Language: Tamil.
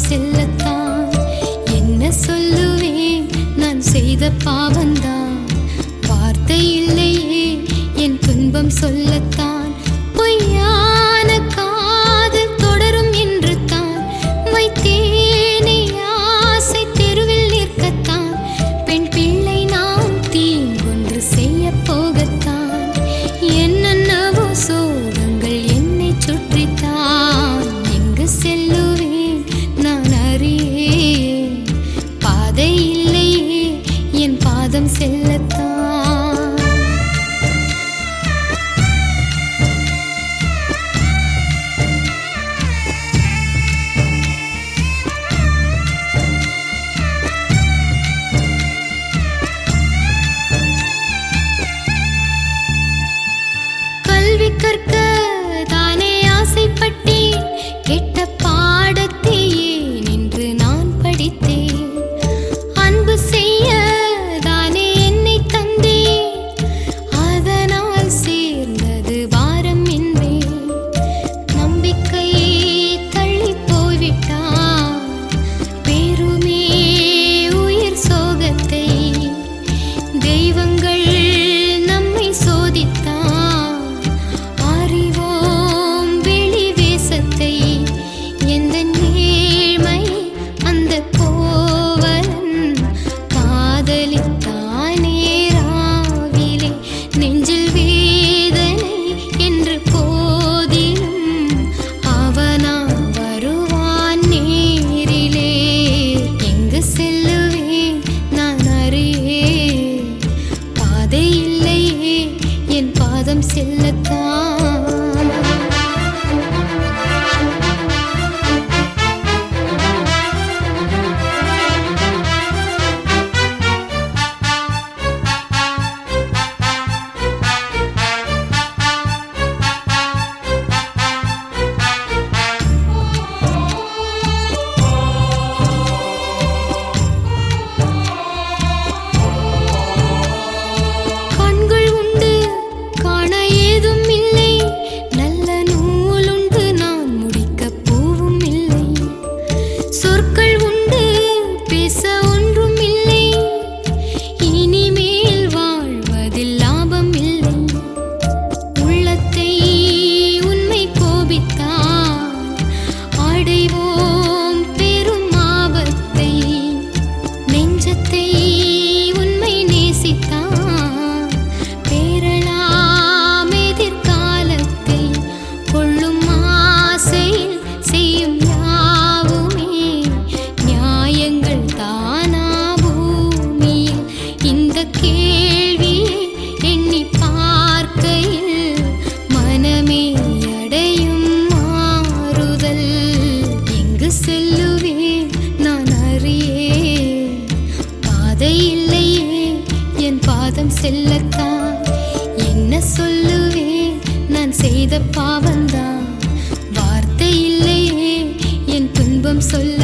செல்லத்தான் என்ன சொல்லுவேன் நான் செய்த பாவந்தான் வார்த்தை இல்லையே என் துன்பம் சொல்லத்தான் பொய்யான காதல் தொடரும் என்று தான் வைத்தேனே ஆசை தெருவில் நிற்கத்தான் பெண் பிள்ளை நான் தீங்கொன்று செய்ய போகத்தான் என்னென்னவோ சோகங்கள் என்னை சுற்றித்தான் எங்கு செல்லுவேன் நான் அறியேன் பாதை இல்லையே என் பாதம் செல்லத்தான் கல்வி கற்க தானே ஆசைப்பட்டேன் கெட்ட பாடத்தை ஏன் என்று நான் படித்தேன் அன்பு செய்ய தானே என்னை தந்தேன் அதனால் சேர்ந்தது வாரம் என்பேன் நம்பிக்கை தள்ளி போய்விட்டான் பெருமே உயிர் சோகத்தை தெய்வங்கள் நம்மை சோதித்தான் அறிவோம் வெளி வேசத்தை எந்த நேர்மை அந்த கோவலன் காதலித்தானே ராவிலே நெஞ்சில் வேதனை என்று போதிலும் அவனா வருவான் நேரிலே எங்கு செல்லுவேன் நான் அறியேன் பாதை இல்லையே என் பாதம் செல்லத்தான் கண்கள் உண்டு காண ஏதும் இல்லை நல்ல நூல் உண்டு நான் முடிக்க பூவும் இல்லை சொற்கள் உண்டு பேச ஒன்றும் இல்லை இனிமேல் வாழ்வதில் லாபம் இல்லை உள்ளத்தை உண்மை கோபித்தான் அடைவோம் பெரும் ஆபத்தை நெஞ்சத்தை உண்மை நேசித்தான் பேரலாம் எதிர்காலத்தை கொள்ளும் ஆசையில் செய்யும் யாவுமே நியாயங்கள் தானா பூமியில் இந்த கேள்வியை எண்ணி பார்க்கையில் மனமே அடையும் மாறுதல் எங்கு செல்லுவேன் நான் அறியேன் பாதை இல்லையே என் பாதம் செல்லத்தான் என்ன சொல்லுவேன் நான் செய்த பாவந்தான் வார்த்தை இல்லையே என் துன்பம் சொல்ல